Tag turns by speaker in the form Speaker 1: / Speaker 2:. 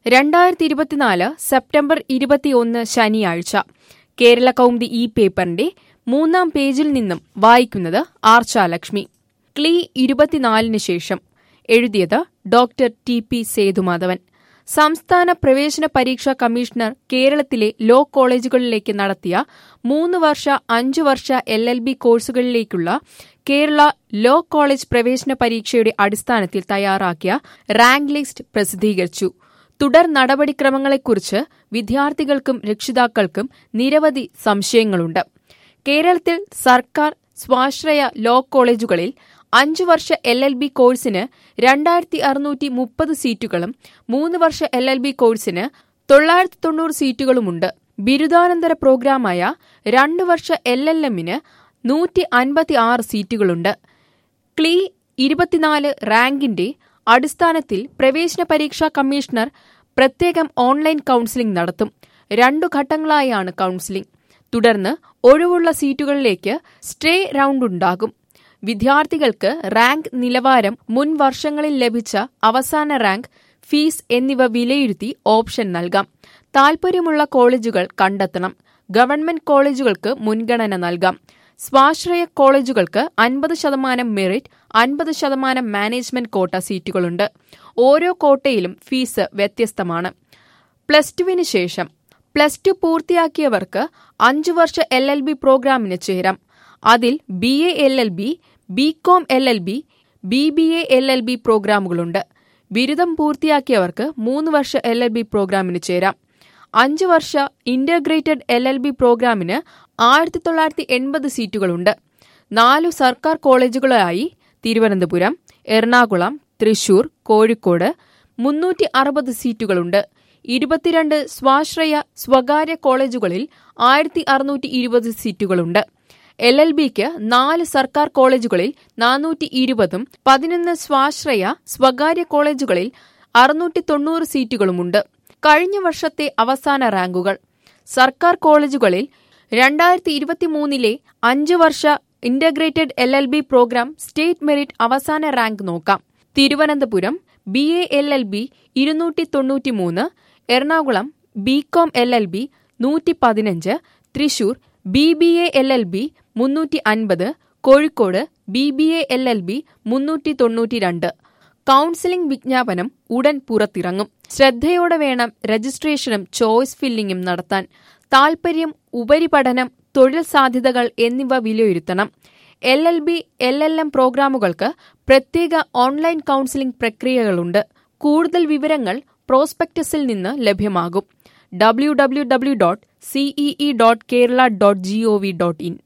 Speaker 1: രണ്ടായിരത്തി ഇരുപത്തിനാല് സെപ്റ്റംബർ ഇരുപത്തിയൊന്ന് ശനിയാഴ്ച കേരള കൗമുദി ഈ പേപ്പറിന്റെ മൂന്നാം പേജിൽ നിന്നും വായിക്കുന്നത് ആർച്ചാലക്ഷ്മി ക്ലീ ഇരുപത്തിനാലിന് ശേഷം എഴുതിയത് ഡോക്ടർ ടി പി സേതുമാധവൻ സംസ്ഥാന പ്രവേശന പരീക്ഷാ കമ്മീഷണർ കേരളത്തിലെ ലോ കോളേജുകളിലേക്ക് നടത്തിയ മൂന്ന് വർഷ അഞ്ചു വർഷ എൽ എൽ ബി കോഴ്സുകളിലേക്കുള്ള കേരള ലോ കോളേജ് പ്രവേശന പരീക്ഷയുടെ അടിസ്ഥാനത്തിൽ തയ്യാറാക്കിയ റാങ്ക് ലിസ്റ്റ് പ്രസിദ്ധീകരിച്ചു തുടർ നടപടിക്രമങ്ങളെക്കുറിച്ച് വിദ്യാർത്ഥികൾക്കും രക്ഷിതാക്കൾക്കും നിരവധി സംശയങ്ങളുണ്ട് കേരളത്തിൽ സർക്കാർ സ്വാശ്രയ ലോ കോളേജുകളിൽ അഞ്ചു വർഷ എൽ എൽ ബി കോഴ്സിന് രണ്ടായിരത്തി അറുന്നൂറ്റി മുപ്പത് സീറ്റുകളും മൂന്ന് വർഷ എൽ എൽ ബി കോഴ്സിന് തൊള്ളായിരത്തി തൊണ്ണൂറ് സീറ്റുകളുമുണ്ട് ബിരുദാനന്തര പ്രോഗ്രാമായ രണ്ടു വർഷ എൽ എൽ എമ്മിന് നൂറ്റി അൻപത്തി ആറ് സീറ്റുകളുണ്ട് ക്ലീ ഇരുപത്തിനാല് റാങ്കിന്റെ അടിസ്ഥാനത്തിൽ പ്രവേശന പരീക്ഷാ കമ്മീഷണർ പ്രത്യേകം ഓൺലൈൻ കൌൺസിലിംഗ് നടത്തും രണ്ടു ഘട്ടങ്ങളായാണ് കൌൺസിലിംഗ് തുടർന്ന് ഒഴിവുള്ള സീറ്റുകളിലേക്ക് സ്റ്റേ റൌണ്ട് ഉണ്ടാകും വിദ്യാർത്ഥികൾക്ക് റാങ്ക് നിലവാരം മുൻ വർഷങ്ങളിൽ ലഭിച്ച അവസാന റാങ്ക് ഫീസ് എന്നിവ വിലയിരുത്തി ഓപ്ഷൻ നൽകാം താൽപര്യമുള്ള കോളേജുകൾ കണ്ടെത്തണം ഗവൺമെന്റ് കോളേജുകൾക്ക് മുൻഗണന നൽകാം സ്വാശ്രയ കോളേജുകൾക്ക് അൻപത് ശതമാനം മെറിറ്റ് അൻപത് ശതമാനം മാനേജ്മെന്റ് കോട്ട സീറ്റുകളുണ്ട് ഓരോ കോട്ടയിലും ഫീസ് വ്യത്യസ്തമാണ് പ്ലസ് ടുവിന് ശേഷം പ്ലസ് ടു പൂർത്തിയാക്കിയവർക്ക് അഞ്ചു വർഷ എൽ എൽ ബി പ്രോഗ്രാമിന് ചേരാം അതിൽ B A L L B B com L L B B B A L L B പ്രോഗ്രാമുകളുണ്ട് ബിരുദം പൂർത്തിയാക്കിയവർക്ക് മൂന്ന് വർഷ എൽ എൽ ബി പ്രോഗ്രാമിന് ചേരാം അഞ്ച് വർഷ ഇന്റഗ്രേറ്റഡ് എൽ എൽ ബി പ്രോഗ്രാമിന് ആയിരത്തി തൊള്ളായിരത്തി എൺപത് സീറ്റുകളുണ്ട് നാലു സർക്കാർ കോളേജുകളായി തിരുവനന്തപുരം എറണാകുളം തൃശൂർ കോഴിക്കോട് മുന്നൂറ്റി അറുപത് സീറ്റുകളുണ്ട് ഇരുപത്തിരണ്ട് സ്വാശ്രയ സ്വകാര്യ കോളേജുകളിൽ ആയിരത്തി അറുന്നൂറ്റി ഇരുപത് സീറ്റുകളുണ്ട് എൽ എൽ ബിക്ക് നാല് സർക്കാർ കോളേജുകളിൽ നാനൂറ്റി ഇരുപതും പതിനൊന്ന് സ്വാശ്രയ സ്വകാര്യ കോളേജുകളിൽ അറുന്നൂറ്റി തൊണ്ണൂറ് സീറ്റുകളുമുണ്ട് കഴിഞ്ഞ വർഷത്തെ അവസാന റാങ്കുകൾ സർക്കാർ കോളേജുകളിൽ രണ്ടായിരത്തി ഇരുപത്തിമൂന്നിലെ അഞ്ച് വർഷ integrated L L B programme state merit അവസാന റാങ്ക് നോക്കാം Thiruvananthapuram B A L L B ഇരുന്നൂറ്റി തൊണ്ണൂറ്റിമൂന്ന് Ernakulam B com L L B നൂറ്റി പതിനഞ്ച് Thrissur B B A L L B മുന്നൂറ്റി അൻപത് Kozhikode B B A L L B മുന്നൂറ്റി തൊണ്ണൂറ്റിരണ്ട് കൌൺസിലിംഗ് വിജ്ഞാപനം ഉടൻ പുറത്തിറങ്ങും ശ്രദ്ധയോടെ വേണം രജിസ്ട്രേഷനും ചോയ്സ് ഫില്ലിംഗും നടത്താൻ താൽപര്യം ഉപരിപഠനം തൊഴിൽ സാധ്യതകൾ എന്നിവ വിലയിരുത്തണം L L B L L M പ്രോഗ്രാമുകൾക്ക് പ്രത്യേക ഓൺലൈൻ കൌൺസിലിംഗ് പ്രക്രിയകളുണ്ട് കൂടുതൽ വിവരങ്ങൾ പ്രോസ്പെക്ടസിൽ നിന്ന് ലഭ്യമാകും W W W dot CEE dot Kerala dot gov dot in